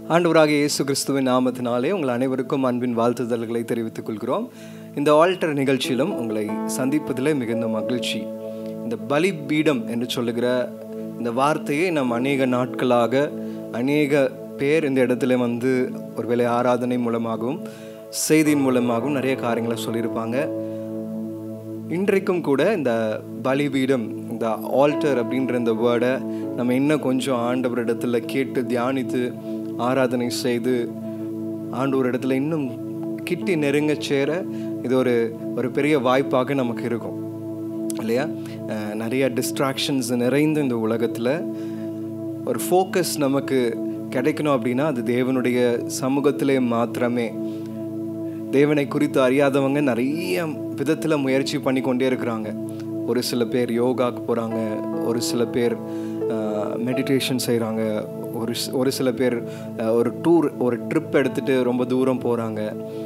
ஆண்டவராக இயேசு கிறிஸ்துவின் நாமத்தினாலே உங்கள் அனைவருக்கும் அன்பின் வாழ்த்துதல்களை தெரிவித்துக் கொள்கிறோம் இந்த ஆல்டர் நிகழ்ச்சியிலும் உங்களை சந்திப்பதிலே மிகுந்த மகிழ்ச்சி இந்த பலி பீடம் என்று சொல்லுகிற இந்த வார்த்தையை நாம் அநேக நாட்களாக அநேக பேர் இந்த இடத்துல வந்து ஒருவேளை ஆராதனை மூலமாகவும் செய்தியின் மூலமாகவும் நிறைய காரியங்களை சொல்லியிருப்பாங்க இன்றைக்கும் கூட இந்த பலிபீடம் இந்த ஆல்டர் அப்படின்ற இந்த வேர்டை நம்ம இன்னும் கொஞ்சம் ஆண்டவரிடத்துல கேட்டு தியானித்து ஆராதனை செய்து ஆண்டவர் இடத்துல இன்னும் கிட்டி நெருங்க சேர இது ஒரு ஒரு பெரிய வாய்ப்பாக நமக்கு இருக்கும் இல்லையா அஹ் நிறைய டிஸ்ட்ராக்ஷன்ஸ் நிறைந்த இந்த உலகத்தில் ஒரு ஃபோக்கஸ் நமக்கு கிடைக்கணும் அப்படின்னா அது தேவனுடைய சமூகத்திலே மாத்திரமே தேவனை குறித்து அறியாதவங்க நிறைய விதத்தில் முயற்சி பண்ணி கொண்டே இருக்கிறாங்க ஒரு சில பேர் யோகாக்கு போகிறாங்க ஒரு சில பேர் மெடிடேஷன் செய்கிறாங்க ஒரு சி- ஒரு சில பேர் அஹ், ஒரு டூர் ஒரு ட்ரிப் எடுத்துகிட்டு ரொம்ப தூரம் போகிறாங்க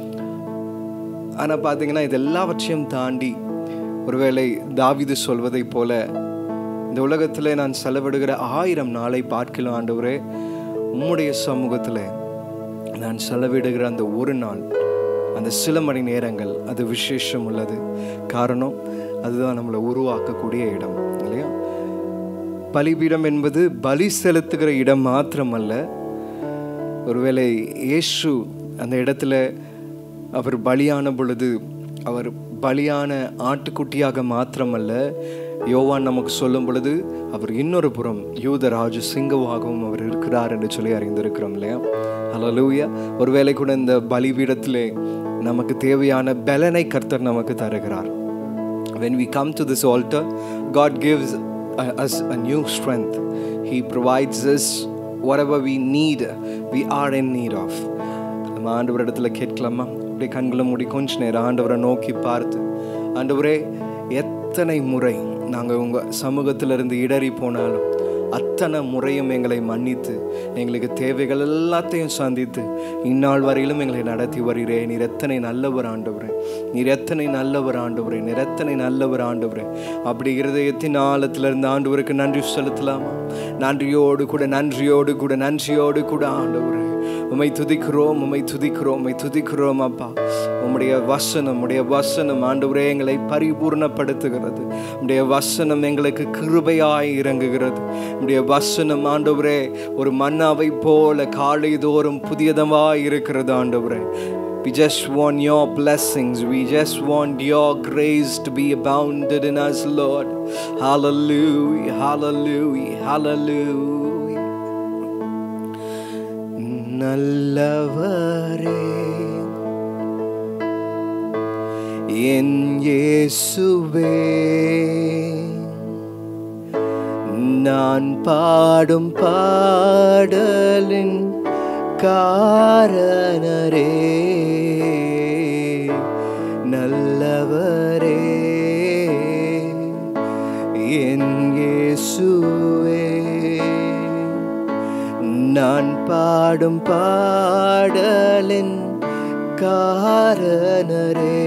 ஆனால் பார்த்தீங்கன்னா இது எல்லாவற்றையும் தாண்டி ஒருவேளை தாவீது சொல்வதைப் போல இந்த உலகத்தில் நான் செலவிடுகிற ஆயிரம் நாளை பார்க்கலாம் ஆண்டவரே உம்முடைய சமூகத்தில் நான் செலவிடுகிற அந்த ஒரு நாள் அந்த சில மணி நேரங்கள் அது விசேஷம் உள்ளது காரணம் அதுதான் நம்மளை உருவாக்கக்கூடிய இடம் இல்லையா பலிபீடம் என்பது பலி செலுத்துகிற இடம் மாத்திரமல்ல ஒருவேளை இயேசு அந்த இடத்துல அவர் பலியான பொழுது அவர் பலியான ஆட்டுக்குட்டியாக மாத்திரமல்ல யோவான் நமக்கு சொல்லும் பொழுது அவர் இன்னொரு புறம் யூதராஜ சிங்கவாகவும் அவர் இருக்கிறார் என்று சொல்லி அறிந்திருக்கிறோம் இல்லையா ஹalleluya ஒருவேளை கூட இந்த பலிபீடத்திலே நமக்கு தேவையான பலனை கர்த்தர் நமக்கு தருகிறார் when we come to this altar, God gives uh, us a new strength. He provides us whatever we need, we are in need of. நம்ம ஆண்டவர் இடத்துல கேட்கலாமா அப்படியே கண்களை மூடி கொஞ்ச நேரம் ஆண்டவரை நோக்கி பார்த்து ஆண்டவரே எத்தனை முறை நாங்கள் உங்கள் சமூகத்திலிருந்து இடறி போனாலும் அத்தனை முறையும் எங்களை மன்னித்து எங்களுக்கு தேவைகள் எல்லாத்தையும் சந்தித்து இந்நாள் வரையிலும் எங்களை நடத்தி வருகிறே நீர் எத்தனை நல்லவர் ஆண்டவரே நீர் எத்தனை நல்லவர் ஆண்டவரே நீர் எத்தனை நல்லவர் ஆண்டவரே அப்படி இருதயத்தின் ஆழத்திலிருந்து ஆண்டவருக்கு நன்றி செலுத்தலாமா நன்றியோடு கூட நன்றியோடு கூட நன்றியோடு கூட ஆண்டவரே உம்மை துதிக்கிறோம் உம்மை துதிக்கிறோம் உம்மை துதிக்கிறோம் அப்பா உம்முடைய வசனம் உம்முடைய வசனம் ஆண்டவரே எங்களை பரிபூர்ணப்படுத்துகிறது உம்முடைய வசனம் எங்களுக்கு கிருபையாய் இறங்குகிறது உம்முடைய வசனம் ஆண்டவரே ஒரு மன்னாவை போல காலை தோறும் புதியதமாய் இருக்கிறது ஆண்டவரே We just want your blessings. We just want your grace to be abounded in us, Lord. Hallelujah, hallelujah, hallelujah. நல்லவரே என் இயேசுவே நான் பாடும் பாடலின் காரணரே நல்லவரே என் இயேசுவே நான் பாடும் பாடலின் காரணரே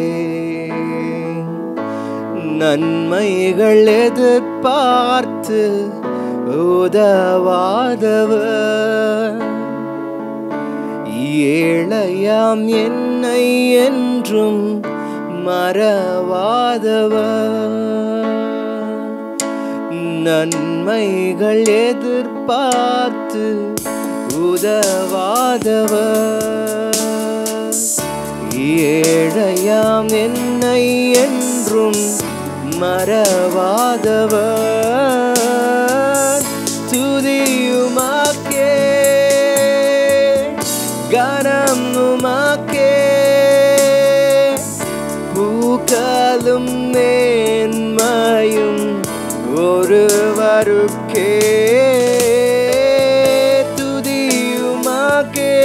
நன்மைகள் எதிர்பார்த்து உதவாதவர் ஏழையாம் என்னை என்றும் மறவாதவர் நன்மைகள் எதிர்பார்த்து உதவாதவர் ஏழையாம் என்னை என்றும் மறவாதவர் துதியுமாக்கே கனம் உமாக்கே பூக்களும் மேன்மையும் ஒருவருக்கே துதியுமாக்கே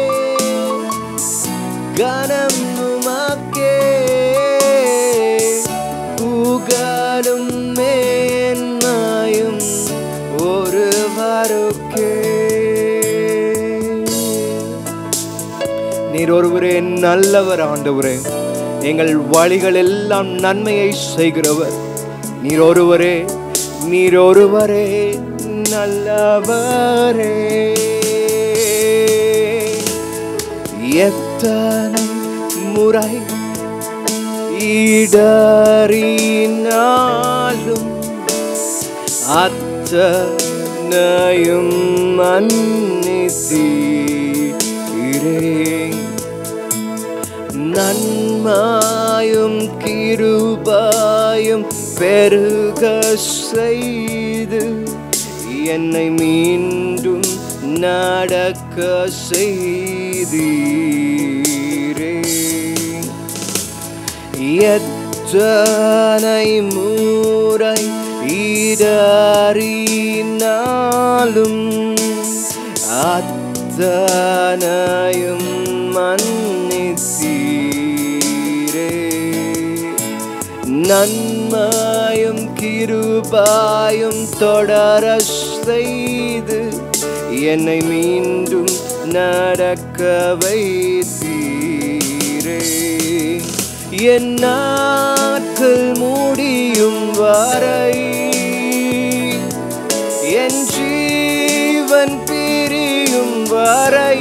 கனம் உமாக்கே பூகலும் மேன்மையும் ஒருவருக்கே நீர் ஒருவரே நல்லவர் ஆண்டவரே எங்கள் வழிகள் எல்லாம் நன்மையை செய்கிறவர் நீர் ஒருவரே நீர் ஒருவரே நல்லவரே எத்தனை முறை இடறினாலும் அத்தனையும் மன்னித்தீரே நன்மாயும் கிருபாயும் பெருக செய்து என்னை மீண்டும் நடக்க செய்தீரே எத்தனை முறை இடறினாலும் அத்தனையும் மன்னித்தீரே நன்மையும் கிருபாயும் தொடர செய்து என்னை மீண்டும் நடக்க வைத்தீரே என் நாட்கள் முடியும் வரை என் ஜீவன் பிரியும் வரை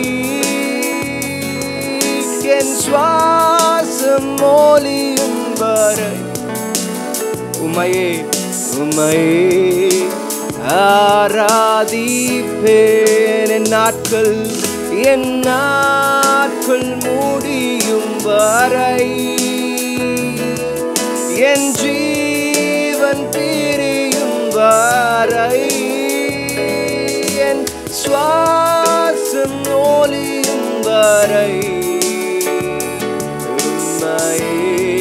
என் சுவாசம் மொழியும் வரை உமையே உமையே ஆராதிப்பேன் என் நாட்கள் என் நாட்கள் முடியும் வரை என் ஜீவன் பிரியும் வரை என் சுவாசம் ஒளியும் வரை உம்மையே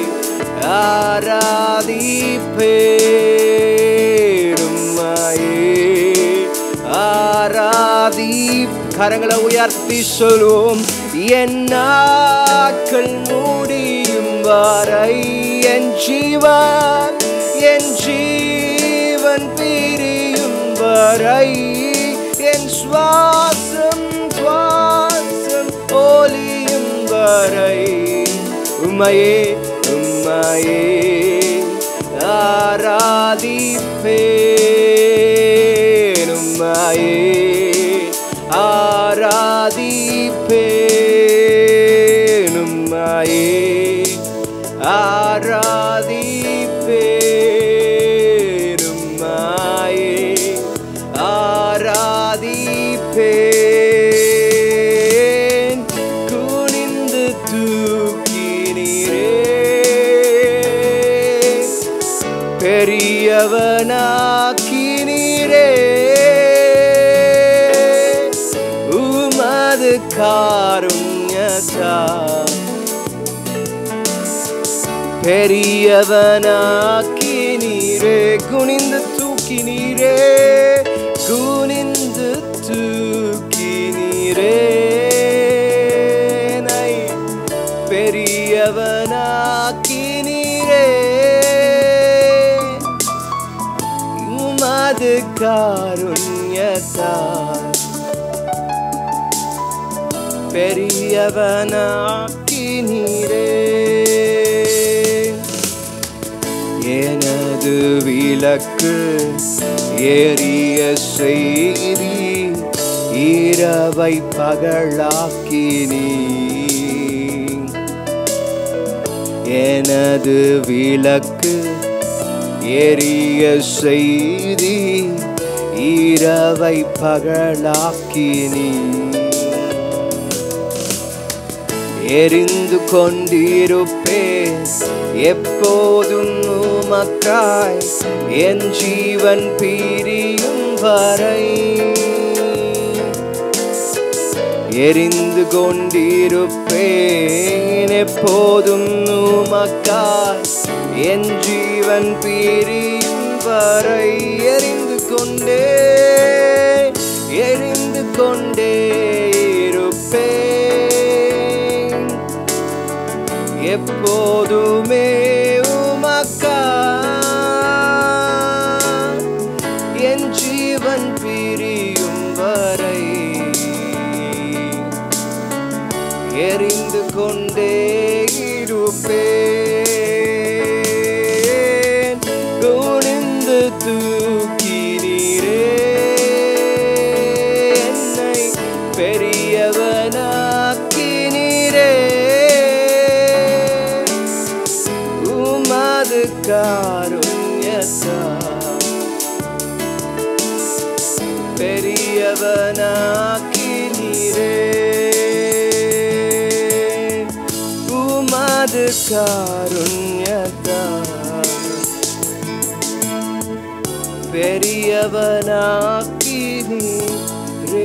ஆராதிப்பேன் உம்மையே ஆராதி கரங்களை உயர்த்தி சொல்வோம் என் நாட்கள் முடியும் வரை என் ஜீவன் என் ஜீவன் பிரியும் வரை என் சுவாசம் சுவாசம் ஒலியும் வரை உமையே உம்மையே ஆராதிப்பேன் உம்மையே ஆராதிப்பேன் உம்மையே ஆராதிப்பேன் ஆராதிப்பேன் குனிந்து தூக்கினீரே பெரியவனாக்கினீரே உமது காருண்யத்தா பெரியவனாக்கினீரே குனிந்து தூக்கினீரே குனிந்து தூக்கினீரே என்னை பெரியவனாக்கினீரே உமது காருண்யத்தால் பெரியவனாக்கினீரே எனது விளக்கு ஏறிய செய்தி இரவை பகலாக்கினீ எனது விளக்கு எரிய செய்தி இரவை பகலாக்கினீ எரிந்து கொண்டிருப்பேன் எப்போதும் உமக்காய் என் ஜீவன் பிரியும் வரை எரிந்து கொண்டிருப்பேன் எப்போதும் உமக்காய் என் ஜீவன் பிரியும் வரை எரிந்து கொண்டே எரிந்து கொண்டே இருப்பேன் எப்போதுமே உமக்கா என் ஜீவன் பிரியும் வரை எரிந்து கொண்டே இருப்பேன் குனிந்து தூக்கினீரே என்னை பெரியவனாக்கினீரே காருண்யத்தா பெரியவனாக்கி நீரே உமது காருண்யத்தா பெரியவனாக்கி நீரே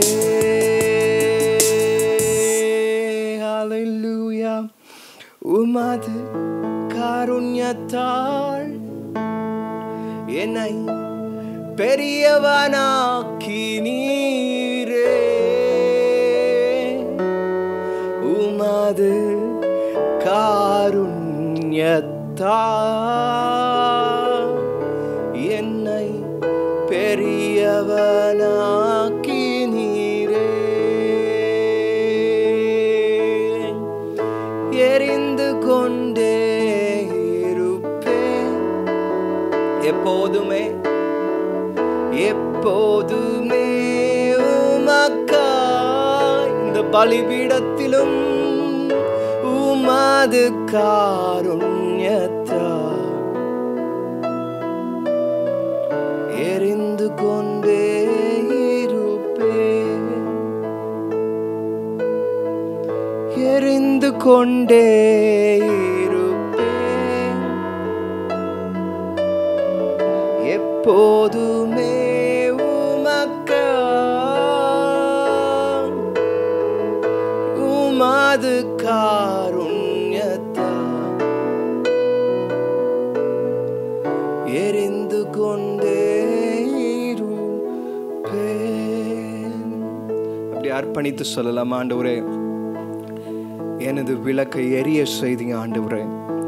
ஹalleluya உமது காருண்யத்தால் என்னை பெரியவனாக்கி நீரே உமது காருண்யத்தால் என்னை பெரியவனாக்கி நீரே எரிந்து கொண்டே இருப்பேன் எப்போதுமே எப்போதுமே உமக்காய் இந்த பலிபீடத்திலும் உமது காருண்யத்தா எரிந்து கொண்டே இருப்பேன் எரிந்து கொண்டே இருப்பேன் எப்போதுமே உமக்கா உமது காருண்யத்தா எரிந்து கொண்டே இருப்பேன் அப்படி அர்ப்பணித்து சொல்லலாம் ஆண்டவரே எனது விளக்கை எரிய செய்தீங்க ஆண்டவரே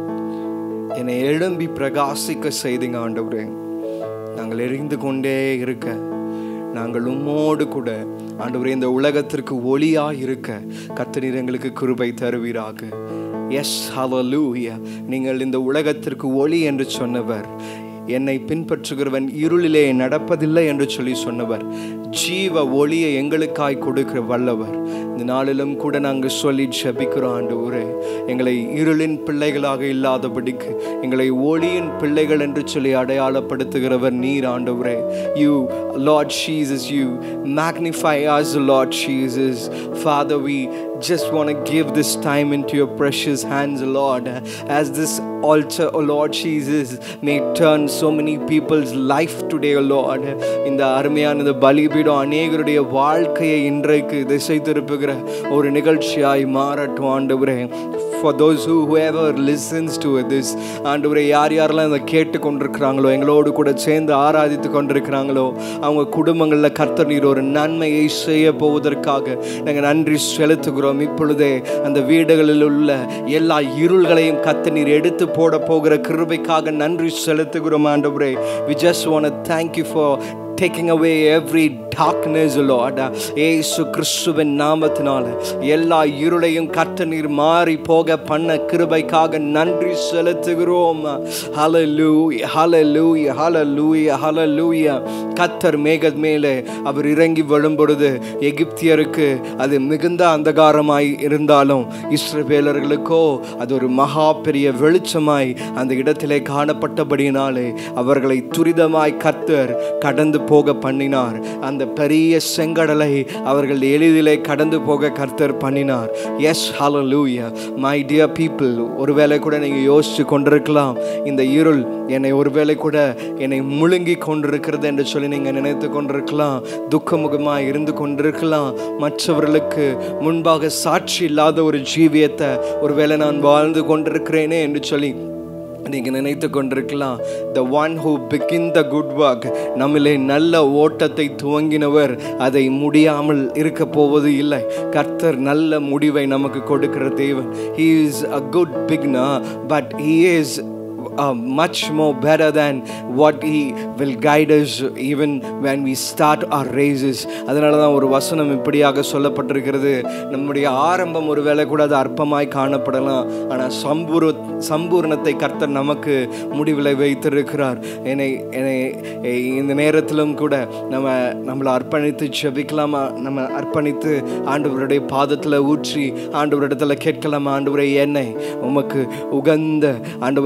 என்னை எழும்பி பிரகாசிக்க செய்தீங்க ஆண்டவரே நாங்கள் எரிந்து கொண்டே இருக்க நாங்கள் உம்மோடு கூட ஆண்டவரே இந்த உலகத்திற்கு ஒளியாக இருக்க கர்த்தர் எங்களுக்கு கிருபை தருவீராக எஸ் ஹalleluya நீங்கள் இந்த உலகத்திற்கு ஒளி என்று சொன்னவர் என்னை பின்பற்றுகிறவன் இருளிலே நடப்பதில்லை என்று சொல்லி சொன்னவர் ஜீவ ஒளியை எங்களுக்காய் கொடுக்கிற வல்லவர் இந்த நாளிலும் கூட நாங்கள் சொல்லி ஜெபிக்கிறோம் ஆண்டவரே எங்களை இருளின் பிள்ளைகளாக இல்லாதபடிக்கு எங்களை ஒளியின் பிள்ளைகள் என்று சொல்லி அடையாளப்படுத்துகிறவர் நீர் ஆண்டவரே you lord Jesus you magnify us Lord Jesus Father we just want to give this time into your precious hands Lord as this altar oh Lord Jesus may turn so many people's life today oh Lord இந்த அருமையான இந்த பலிபீடம் அநேகருடைய வாழ்க்கையை இன்றைக்கு திசை திருப்புகிற ஒரு நிகழ்ச்சியாய் மாறட்டும் ஆண்டவரே for those who whoever listens to this ஆண்டவரே யார் யாரெல்லாம் இதை கேட்டு கொண்டிருக்கிறாங்களோ எங்களோடு கூட சேர்ந்து ஆராதித்து கொண்டிருக்கிறாங்களோ அவங்க குடும்பங்களில் கர்த்தர் நீர் ஒரு நன்மையை செய்ய போவதற்காக நாங்கள் நன்றி செலுத்துகிறோம் இப்பொழுதே அந்த வீடுகளில் உள்ள எல்லா இருள்களையும் கர்த்தர் நீர் எடுத்து போட போகிற கிருபைக்காக நன்றி செலுத்துகிறோம் ஆண்டவரே we just want to thank you for taking away every darkness lord ஏசு கிறிஸ்துவின் நாமத்தினால எல்லா இருளையும் கர்த்தர் நீர் மாறி போக பண்ண கிருபைக்காக நன்றி செலுத்துகிறோம் ஹalleluya hallelujah hallelujah hallelujah கர்த்தர் மேக மேலே அவர் இறங்கி விழும்பொழுது எகிப்தியருக்கு அது மிகுந்த அந்தகாரமாய் இருந்தாலும் இஸ்ரவேலர்களுக்கோ அது ஒரு மகா பெரிய வெளிச்சமாய் அந்த இடத்திலே காணப்பட்டபடியினாலே அவர்களை துரிதமாய் கர்த்தர் கடந்து போக பண்ணினார் அந்த பெரிய செங்கடலை அவர்கள் எளிதிலே கடந்து போக கர்த்தர் பண்ணினார் yes hallelujah my dear people ஒருவேளை கூட நீங்கள் யோசிச்சு கொண்டிருக்கலாம் இந்த இருள் என்னை ஒருவேளை கூட என்னை முழுங்கி கொண்டிருக்கிறது என்று சொல்லி நீங்கள் நினைத்து கொண்டிருக்கலாம் துக்கமுகமாக இருந்து கொண்டிருக்கலாம் மற்றவர்களுக்கு முன்பாக சாட்சி இல்லாத ஒரு ஜீவியத்தை ஒருவேளை நான் வாழ்ந்து கொண்டிருக்கிறேனே என்று சொல்லி நீங்க நினைத்து கொண்டிருக்கலாம் the one who begin the good work நம்மளே நல்ல ஓட்டத்தை துவங்கினவர் அதை முடியாமல் இருக்க போவது இல்லை கர்த்தர் நல்ல முடிவை நமக்கு கொடுக்கிற தேவன் he is a good beginner but he is uh, much more better than what he will guide us even when we start our races அதனால தான் ஒரு வசனம் இப்படியாக சொல்லப்பட்டிருக்கிறது நம்முடைய ஆரம்பம் ஒருவேளை கூட அது அற்பமாய் காணப்படலாம் ஆனால் சம்பூர் சம்பூர்ணத்தை கர்த்தர் நமக்கு முடிவில் வைத்திருக்கிறார் என்னை என்னை இந்த நேரத்திலும் கூட நம்ம நம்மளை அர்ப்பணித்து ஜெபிக்கலாமா நம்ம அர்ப்பணித்து ஆண்டவருடைய பாதத்தில் ஊற்றி ஆண்டவரிடத்தில் கேட்கலாமா ஆண்டவரே என்னை உமக்கு உகந்த ஆண்டவரே பாத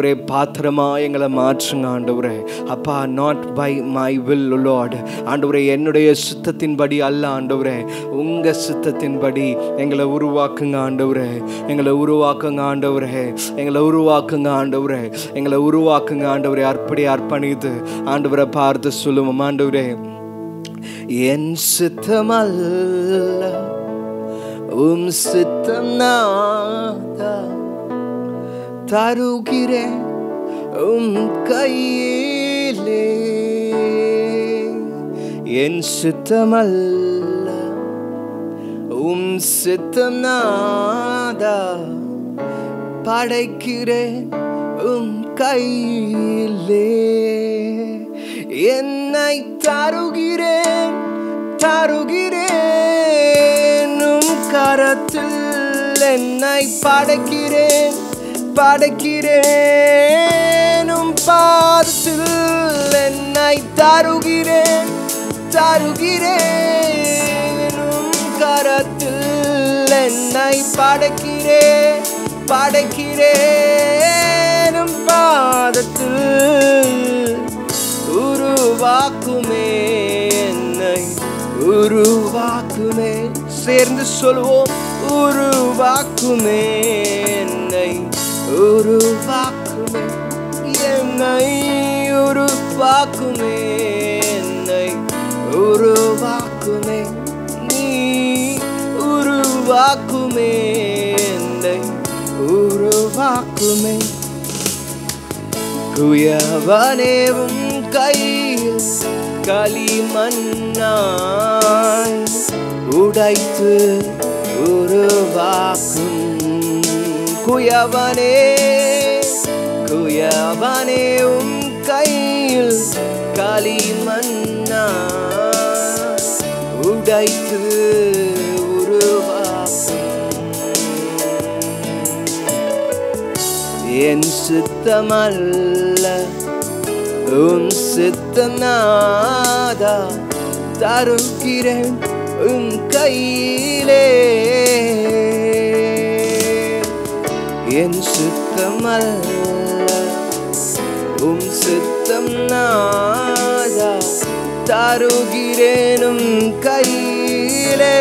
பாத்திரமா எங்களை மாற்றுங்க ஆண்டவரே அப்பா not by my will lord ஆண்டவரே என்னுடைய சித்தத்தின்படி அல்ல ஆண்டவரே உங்க சித்தத்தின்படி எங்களை உருவாக்குங்க ஆண்டவரே எங்களை உருவாக்குங்க ஆண்டவரே எங்களை உருவாக்குங்க ஆண்டவரே எங்களை உருவாக்குங்க ஆண்டவரே அர்ப்படி அர்ப்பணித்து ஆண்டவரை பார்த்து சொல்லுவோம் ஆண்டவரே என் சித்தமல்ல உம் சித்தம் நாதா தருகிறேன் உம் கையிலே என் சித்தமல்ல உம் சித்தம் நாதா படைக்கிறேன் உம் கையிலே என்னை தருகிறேன் தருகிறேன் உம் கரத்தில் என்னை படைக்கிறேன் படைக்கிறேன் உம் பாதத்தில் என்னை தருகிறேன் தருகிறேன் உம் கரத்தில் என்னை படைக்கிறேன் படைக்கிறேன் உம் பாதத்தில் உருவாக்குமே என்னை உருவாக்குமே சேர்ந்து சொல்வோம் உருவாக்குமே என்னை உருவாக்குமே என்னை உருவாக்குமே என்னை உருவாக்குமே நீ உருவாக்குமே என்னை உருவாக்குமே குயவனேவும் கையில் களிமண்ணாய் உடைத்து உருவாக்கும் குயவனே குயவனேவும் கையில் களிமண்ணாய் உடைத்து உருவாக்கும் என் சித்தமல்ல உன் சித்தம் நாதா தருகிறேன் உன் கையிலே என் சித்தமல்ல உன் சித்தம் நாதா தருகிறேன் உன் கையிலே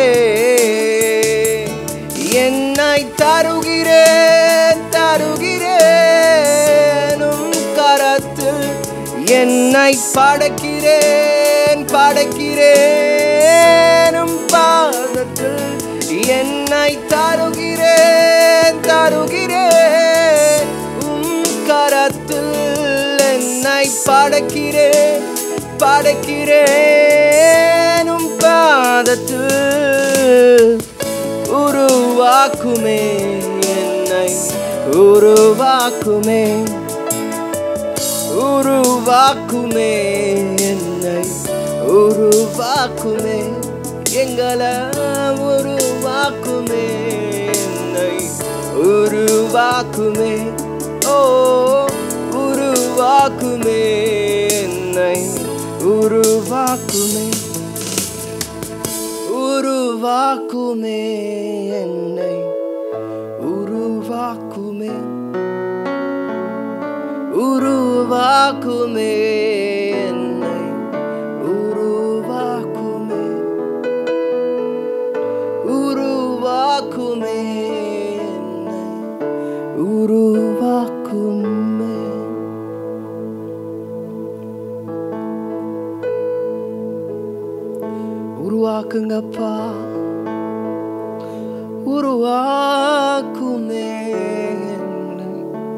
என்னை தருகிறேன் தருகிறேன் உம் கரத்தில் என்னை படைக்கிறேன் படைக்கிறேன் உம் பாதத்தில் என்னை தருகிறேன் தருகிறேன் உம் கரத்தில் என்னை படைக்கிறேன் படைக்கிறேன் உம் பாதத்தில் உருவாக்குமே என்னை உருவாக்குமே உருவாக்குமே என்னை உருவாக்குமே எங்களை உருவாக்குமே என்னை உருவாக்குமே ஓ உருவாக்குமே என்னை உருவாக்குமே உருவாக்குமே என்னை உருவாக்குமே உருவாக்குமே என்னை உருவாக்குமே உருவாக்குமே என்னை உருவாக்குமே உருவாக்குங்கப்பா உருவாக்குமே என்னை.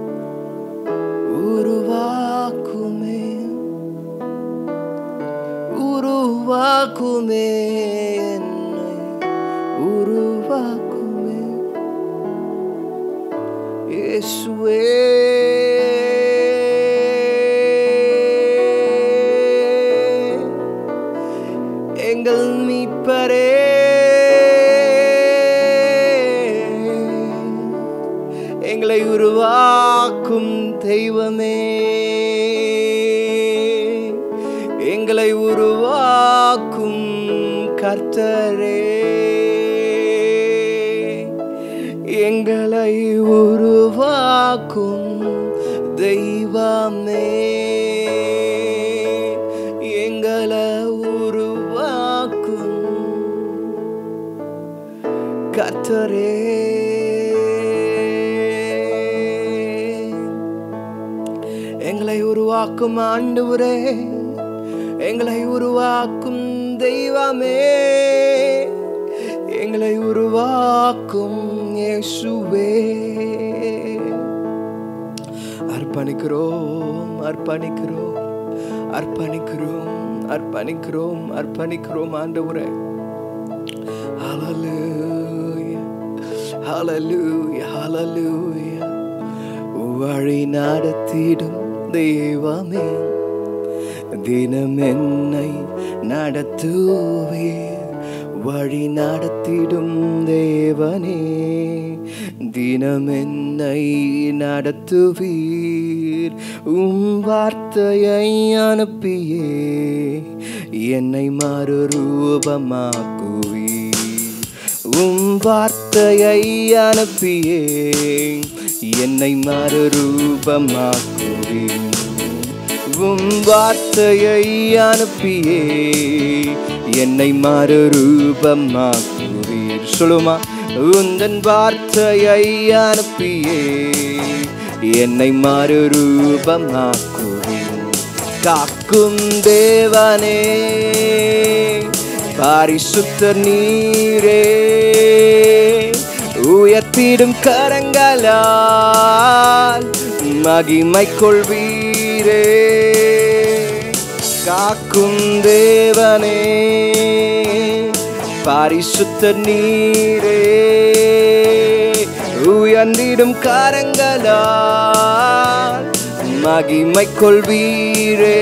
உருவாக்குமே உருவாக்குமே என்னை உருவாக்குமே இயேசுவே எங்கள் மீட்பரே எங்களை உருவாக்கும் தெய்வமே எங்களை உருவாக்கும் கர்த்தரே எங்களை உருவாக்கும் தெய்வ தெய்வமே எங்களை உருவாக்கும் கத்தரே எங்களை உருவாக்கும் ஆண்டவரே எங்களை உருவாக்கும் தெய்வமே எங்களை உருவாக்கும் இயேசுவே அர்ப்பணிக்கிறோம் அர்ப்பணிக்கிறோம் அர்ப்பணிக்கிறோம் அர்ப்பணிக்கிறோம் அர்ப்பணிக்கிறோம் ஆண்டவரே Hallelujah. Hallelujah. Hallelujah. வழி நடத்திடும் தெய்வமே தினம் என்னை நடத்துவீர் வழி நடத்திடும் தேவனே தினம் என்னை நடத்துவீர் உம் வார்த்தையை அனுப்பியே என்னை மறுரூபமாக்குவீர் உம் வார்த்தையை அனுப்பியே என்னை மறுரூபமாக்குவீர் உம் வார்த்தையை அனுப்பியே என்னை மறுரூபமாக்குவீர் சொல்லுமா உந்தன் வார்த்தையை அனுப்பியே என்னை மறுரூபமாக்குவீர் காக்கும் தேவனே பாரிசுத்தர் நீரே உயர்த்திடும் கரங்களால் மகிமை கொள்வீரே காக்கும் தேவனே பாரிசுத்தர் நீரே உயர்ந்திடும் கரங்களால் மகிமை கொள்வீரே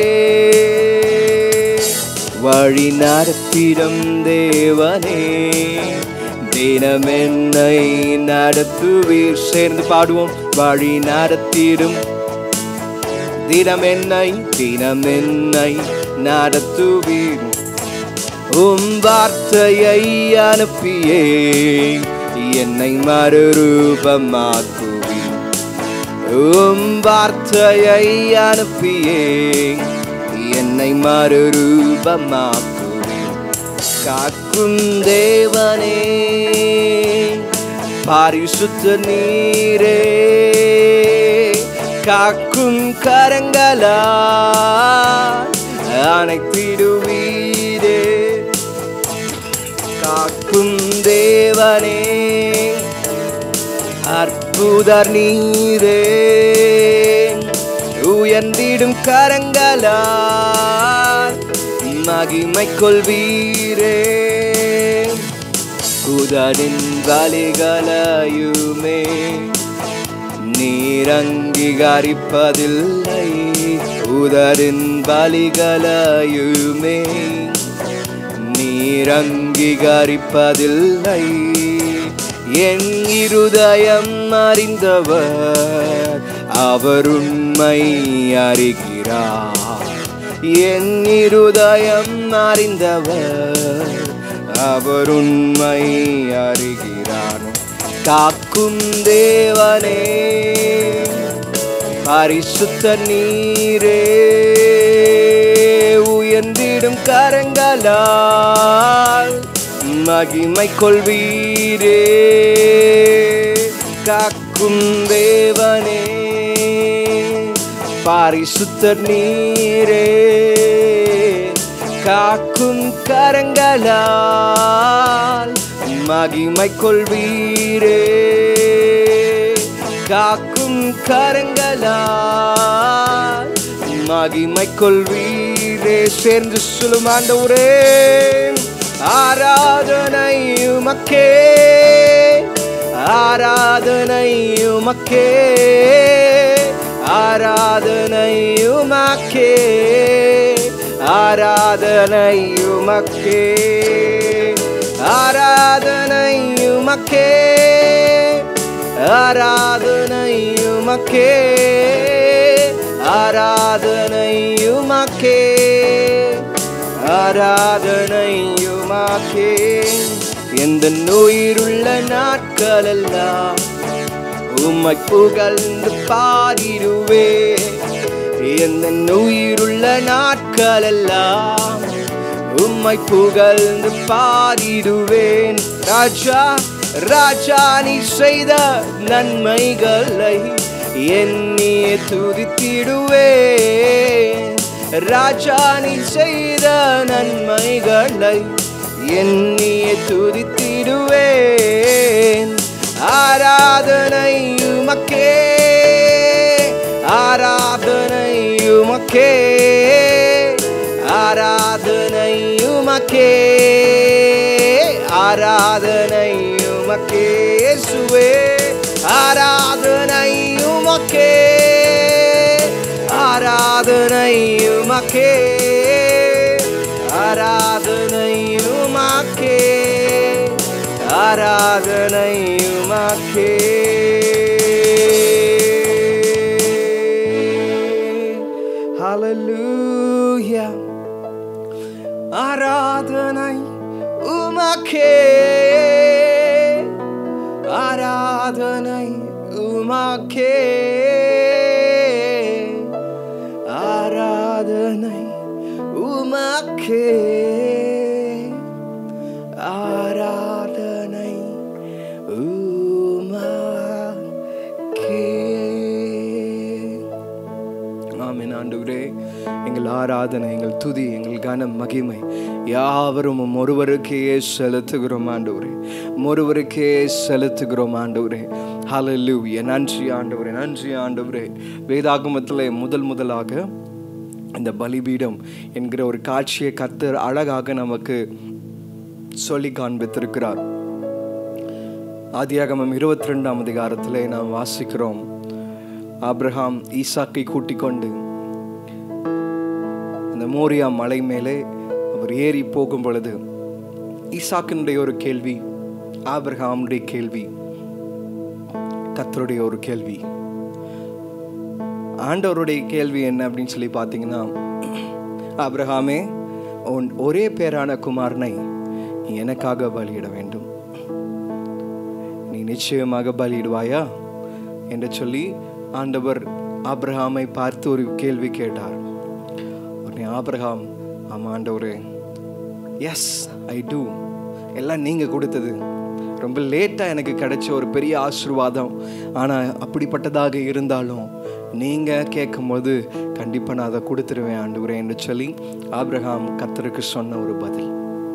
வழி நடத்திடும் தேவனே தினம் என்னை நடத்துவீர் சேர்ந்து பாடுவோம் வழி நடத்திடும் தினம் என்னை தினம் என்னை நடத்துவீர் உம் வார்த்தையை அனுப்பியே என்னை மறுரூபமாக்குவீர் உம் வார்த்தையை அனுப்பியே என்னை மறுரூபமாக்குவீர் காக்கும் தேவனே பாரிசுத்த நீரே காக்கும் கரங்களா அனைத்திடுவீரே காக்கும் தேவனே அற்புதர் நீரே உயர்ந்திடும் கரங்களால் மகிமை கொள்வீரே உதரின் வலிகளையுமே நீர் அங்கீகரிப்பதில்லை உதரின் பலிகளையுமே நீர் அங்கீகரிப்பதில்லை என் இருதயம் அறிந்தவர் அவர் உண்மை அறிகிறார் என் இருதயம் அறிந்தவர் அவர் உண்மை அறிகிறார் காக்கும் தேவனே பரிசுத்த நீரே உயர்ந்திடும் கரங்களால் மகிமை கொள்வீரே காக்கும் தேவனே பாரிசுத்த நீரே காக்கும் கரங்களால் மகிமை கொள்வீரே காக்கும் கரங்களால் மகிமை கொள்வீரே சேர்ந்து சொல்லும் ஆண்டவரே ஆராதனை உமக்கே ஆராதனை உமக்கே ஆராதனை உமக்கே ஆராதனை உமக்கே ஆராதனை உமக்கே ஆராதனை உமக்கே ஆராதனை உமக்கே ஆராதனை உமக்கே எந்த நோயிருள்ள நாட்களெல்லாம் உம்மை புகழ்ந்து பாடிடுவே எந்த உயிருள்ள நாட்களெல்லாம் உம்மை புகழ்ந்து பாடிடுவேன் ராஜா ராஜா நீ செய்த நன்மைகளை எண்ணியே துதித்திடுவேன் ராஜா நீ செய்த நன்மைகளை எண்ணியே துதித்திடுவேன் ஆராதனை உமக்கே ஆராதனை உமக்கே ஆராதனை உமக்கே ஆராதனை உமக்கே இயேசுவே ஆராதனை உமக்கே ஆராதனை உமக்கே ஆராதனை உமக்கே ஆராதனை உமக்கே Hallelujah. ஆராதனை உமக்கே ஆராதனை உமக்கே ஆராதனை உமக்கே ஆராதனை உமக்கே ஆமென் ஆண்டவரே எங்கள் ஆராதனை எங்கள் துதி எங்கள் கனம் மகிமை யாவரும் உம் ஒருவருக்கே செலுத்துகிறோம் ஆண்டவரே உம் ஒருவருக்கே செலுத்துகிறோம் ஆண்டவரே ஹalleluya நன்றி ஆண்டவரே நன்றி ஆண்டவரே வேதாகமத்தில் முதல் முதலாக இந்த பலிபீடம் என்கிற ஒரு காட்சியை கத்தர் அழகாக நமக்கு சொல்லி காண்பித்திருக்கிறார் ஆதியாகமம் இருபத்தி ரெண்டாம் அதிகாரத்திலே நாம் வாசிக்கிறோம் ஆபிரகாம் ஈசாக்கை கூட்டிக் கொண்டு அந்த மோரியா மலை மேலே அவர் ஏறி போகும் பொழுது ஈசாக்கினுடைய ஒரு கேள்வி ஆபிரகாமுடைய கேள்வி கத்தருடைய ஒரு கேள்வி ஆண்டவருடைய கேள்வி என்ன அப்படின்னு சொல்லி பார்த்தீங்கன்னா ஆபிரகாமே உன் ஒரே பேரான குமாரனை நீ எனக்காக பலியிட வேண்டும் நீ நிச்சயமாக பலியிடுவாயா என்று சொல்லி ஆண்டவர் ஆபிரகாமை பார்த்து ஒரு கேள்வி கேட்டார் உடனே ஆபிரகாம் ஆமா ஆண்டவரே எஸ் ஐ டூ எல்லாம் நீங்கள் கொடுத்தது ரொம்ப லேட்டாக எனக்கு கிடைச்ச ஒரு பெரிய ஆசீர்வாதம் ஆனால் அப்படிப்பட்டதாக இருந்தாலும் நீங்கள் கேட்கும்போது கண்டிப்பாக நான் அதை கொடுத்துருவேன் ஆண்டவரே என்று சொல்லி ஆபிரகாம் கத்தருக்கு சொன்ன ஒரு பதில்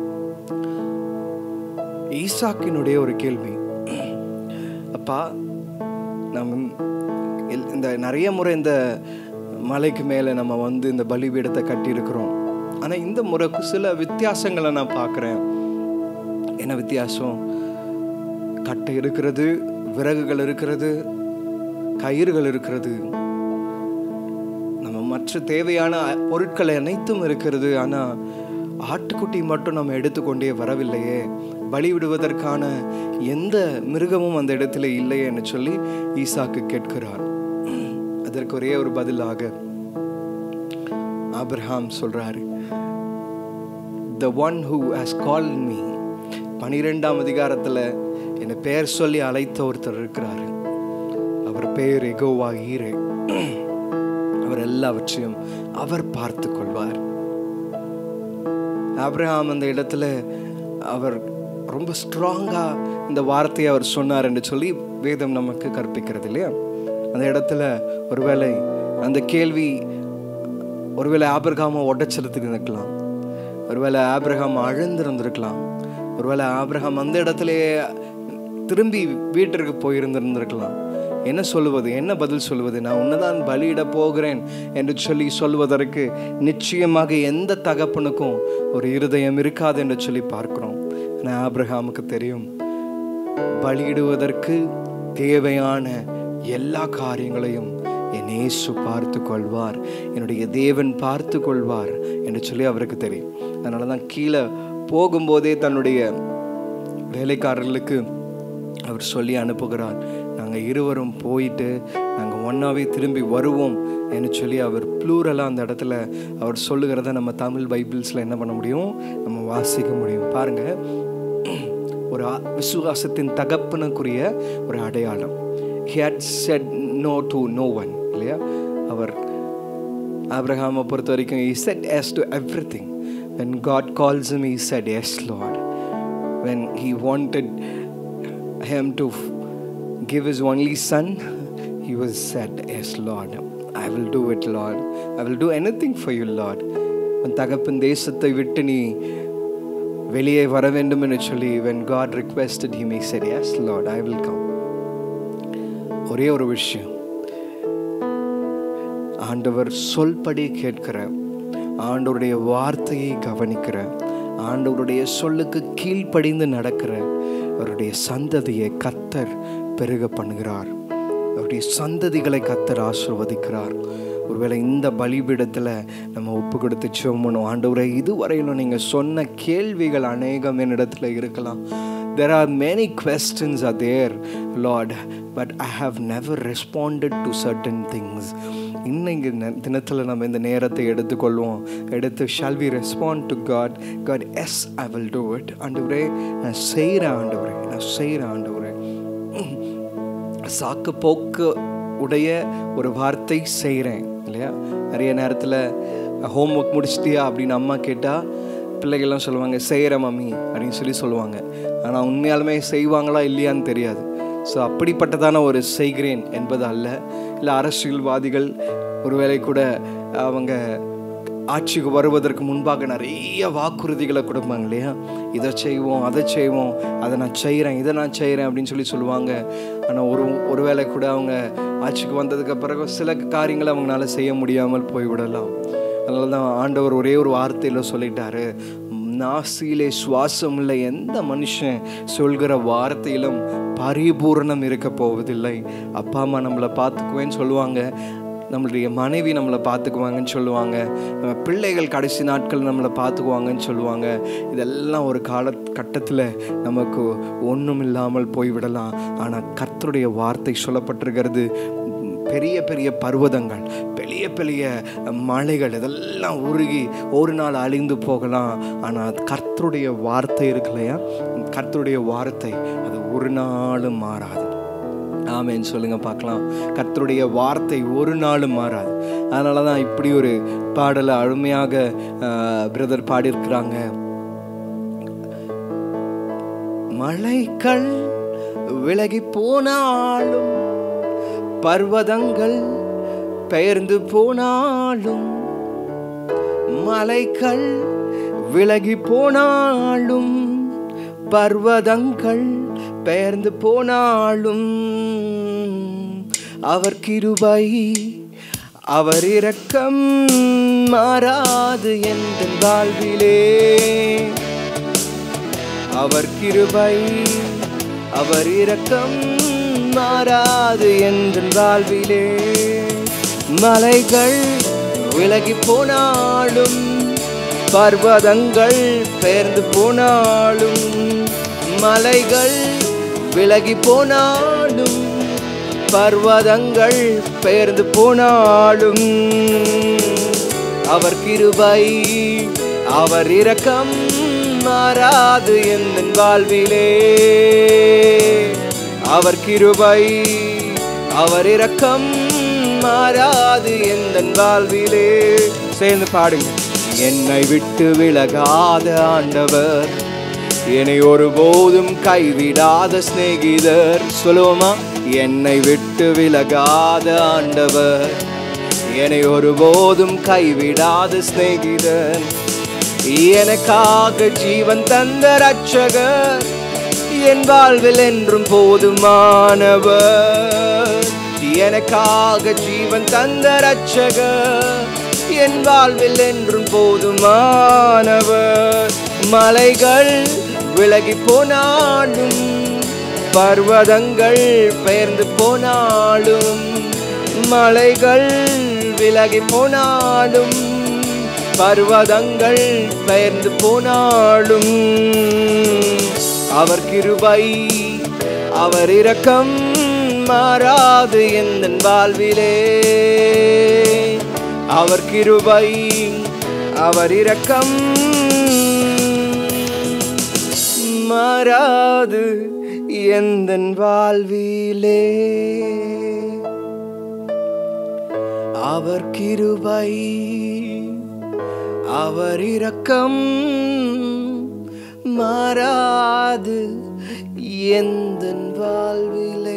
ஈசாக்கினுடைய ஒரு கேள்வி அப்பா நம்ம எல்- இந்த நிறைய முறை இந்த மலைக்கு மேலே நம்ம வந்து இந்த பலிபீடத்தை கட்டியிருக்கிறோம் ஆனால் இந்த முறை சில வித்தியாசங்களை நான் பார்க்குறேன் என்ன வித்தியாசம் கட்டை இருக்கிறது விறகுகள் இருக்கிறது கயிறுகள் இருக்கிறது நம்ம மற்ற தேவையான பொருட்கள் அனைத்தும் இருக்கிறது ஆனால் ஆட்டுக்குட்டி மட்டும் நம்ம எடுத்துக்கொண்டே வரவில்லையே பலி விடுவதற்கான எந்த மிருகமும் அந்த இடத்துல இல்லையேன்னு சொல்லி ஈசாக்கு கேட்கிறார் அதற்கு ஒரே ஒரு பதிலாக ஆபிரகாம் சொல்றாரு the one who has call me பனிரெண்டாம் அதிகாரத்தில் என்னை பெயர் சொல்லி அழைத்த ஒருத்தர் இருக்கிறாரு அவர் பெயர் எகோவா ஈரே அவர் எல்லாவற்றையும் அவர் பார்த்து கொள்வார் ஆபிரகாம் அந்த இடத்துல அவர் ரொம்ப ஸ்ட்ராங்கா இந்த வார்த்தையை அவர் சொன்னார் என்று சொல்லி வேதம் நமக்கு கற்பிக்கிறது இல்லையா அந்த இடத்துல ஒருவேளை அந்த கேள்வி ஒருவேளை ஆபிரகாமை உடைச்சிருந்துருக்கலாம் ஒருவேளை ஆபிரகாம் அழுந்திருந்திருக்கலாம் ஒருவேளை ஆபிரகாம் அந்த இடத்துலயே திரும்பி வீட்டிற்கு போயிருந்திருந்திருக்கலாம் என்ன சொல்லுவது என்ன பதில் சொல்லுவது நான் உன்னதான் பலியிட போகிறேன் என்று சொல்லி சொல்வதற்கு நிச்சயமாக எந்த தகப்பனுக்கும் ஒரு இருதயம் இருக்காது என்று சொல்லி பார்க்கிறோம் ஆனால் ஆபிரகாமுக்கு தெரியும் பலியிடுவதற்கு தேவையான எல்லா காரியங்களையும் என் இயேசு பார்த்து கொள்வார் என்னுடைய தேவன் பார்த்து கொள்வார் என்று சொல்லி அவருக்கு தெரியும் அதனால தான் கீழே போகும்போதே தன்னுடைய வேலைக்காரர்களுக்கு அவர் சொல்லி அனுப்புகிறார் நாங்கள் இருவரும் போயிட்டு நாங்கள் ஒன்றாவே திரும்பி வருவோம் என்று சொல்லி அவர் ப்ளூரலாக அந்த இடத்துல அவர் சொல்லுகிறத நம்ம தமிழ் பைபிள்ஸில் என்ன பண்ண முடியும் நம்ம வாசிக்க முடியும் பாருங்கள் ஒரு ஆ- விசுவாசத்தின் தகப்பனுக்குரிய ஒரு அடையாளம் he had said no to no one இல்லையா அவர் ஆப்ரஹாமை பொறுத்த வரைக்கும் he said yes to everything when god calls him he said yes lord when he wanted him to f- give his only son he was said yes lord i will do it lord i will do anything for you lord உன் தகப்பன் தேசத்தை விட்டு நீ வெளியே வர வேண்டும் என்று சொல்லி when god requested him he said yes lord i will come ஒரே ஒரு விஷயம் ஆண்டவர் சொல்படி கேட்கிற ஆண்டவருடைய வார்த்தையை கவனிக்கிற ஆண்டவருடைய சொல்லுக்கு கீழ்ப்படிந்து நடக்கிற அவருடைய சந்ததியை கத்தர் பெருக பண்ணுகிறார் அவருடைய சந்ததிகளை கத்தர் ஆசிர்வதிக்கிறார் ஒருவேளை இந்த பலிபீடத்தில் நம்ம ஒப்பு கொடுத்து சோமணும் ஆண்டவரை இதுவரையிலும் நீங்கள் சொன்ன கேள்விகள் அநேகம் என்னிடத்துல இருக்கலாம் there are many questions are there lord but i have never responded to certain things இன்னைக்கு ந- தினத்துல நம்ம இந்த நேரத்தை எடுத்துக்கொள்வோம் எடுத்து shall we respond to God God yes I will do it ஆண்டவரே நான் செய்கிறேன் ஆண்டவரே நான் செய்கிறேன் ஆண்டவரே சாக்கு போக்கு உடைய ஒரு வார்த்தை செய்கிறேன் இல்லையா நிறைய நேரத்தில் ஹோம்ஒர்க் முடிச்சிட்டியா அப்படின்னு அம்மா கேட்டால் பிள்ளைகள்லாம் சொல்லுவாங்க செய்கிற மம்மி அப்படின்னு சொல்லி சொல்லுவாங்க ஆனால் உண்மையாலுமே செய்வாங்களா இல்லையான்னு தெரியாது ஸோ அப்படிப்பட்டதான ஒரு செய்கிறேன் என்பது அல்ல இல்லை அரசியல்வாதிகள் ஒருவேளை கூட அவங்க ஆட்சிக்கு வருவதற்கு முன்பாக நிறைய வாக்குறுதிகளை கொடுப்பாங்க இல்லையா இதை செய்வோம் அதை செய்வோம் அதை நான் செய்கிறேன் இதை நான் செய்கிறேன் அப்படின்னு சொல்லி சொல்லுவாங்க ஆனால் ஒரு ஒருவேளை கூட அவங்க ஆட்சிக்கு வந்ததுக்கு பிறகு சில காரியங்களை அவங்களால செய்ய முடியாமல் போய்விடலாம் அதனால தான் ஆண்டவர் ஒரே ஒரு வார்த்தையில் சொல்லிட்டாரு நாசியிலே சுவாசம் இல்லை எந்த மனுஷன் சொல்கிற வார்த்தையிலும் பரிபூரணம் இருக்க போவதில்லை அப்பா அம்மா நம்மளை பார்த்துக்குவேன்னு சொல்லுவாங்க நம்மளுடைய மனைவி நம்மளை பார்த்துக்குவாங்கன்னு சொல்லுவாங்க நம்ம பிள்ளைகள் கடைசி நாட்கள் நம்மளை பார்த்துக்குவாங்கன்னு சொல்லுவாங்க இதெல்லாம் ஒரு கால கட்டத்தில் நமக்கு ஒன்றும் இல்லாமல் போய்விடலாம் ஆனால் கர்த்தருடைய வார்த்தை சொல்லப்பட்டிருக்கிறது பெரிய பெரிய பர்வதங்கள் பெரிய பெரிய மலைகள் இதெல்லாம் உருகி ஒரு நாள் அழிந்து போகலாம் ஆனால் கர்த்தருடைய வார்த்தை இருக்கு இல்லையா கர்த்தருடைய வார்த்தை அது ஒரு நாளும் மாறாது ஆமேன்னு சொல்லுங்க பார்க்கலாம் கர்த்தருடைய வார்த்தை ஒரு நாளும் மாறாது அதனால தான் இப்படி ஒரு பாடலை அருமையாக பிரதர் பாடியிருக்கிறாங்க மலைகள் விலகி போனாலும் பர்வதங்கள் பெயர்ந்து போனாலும் மலைகள் விலகி போனாலும் பர்வதங்கள் பெயர்ந்து போனாலும் அவர் கிருபை அவர் இரக்கம் மாறாது எந்த வாழ்விலே அவர் கிருபை அவர் இரக்கம் மாறாது எந்த வாழ்விலே மலைகள் விலகி போனாலும் பர்வதங்கள் பெயர்ந்து போனாலும் மலைகள் விலகி போனாலும் பர்வதங்கள் பெயர்ந்து போனாலும் அவர் கிருபை அவர் இரக்கம் மாறாது எந்த வாழ்விலே அவர் கிருபை அவர் இரக்கம் மாறாது எந்த வாழ்விலே சேர்ந்து பாடுங்க என்னை விட்டு விலகாத ஆண்டவர் என்னை ஒருபோதும் கைவிடாத சிநேகிதர் சொல்லுவோமா என்னை விட்டு விலகாத ஆண்டவர் என்னை ஒருபோதும் கைவிடாத சிநேகிதர் எனக்காக ஜீவன் தந்த ரட்சகர் என் வாழ்வில் என்றும் போதுமானவர் எனக்காக ஜீவன் தந்த ரட்சகர் என் வாழ்வில் என்றும் போதுமானவர் மலைகள் விலகி போனாலும் பர்வதங்கள் பெயர்ந்து போனாலும் மலைகள் விலகி போனாலும் பர்வதங்கள் பெயர்ந்து போனாலும் அவர் கிருபை அவர் இரக்கம் மாறாது எந்த வாழ்விலே அவர் கிருபை அவர் இரக்கம் மாறாது எந்த வாழ்விலே அவர் கிருபை அவர் இரக்கம் மாறாது எந்த வாழ்விலே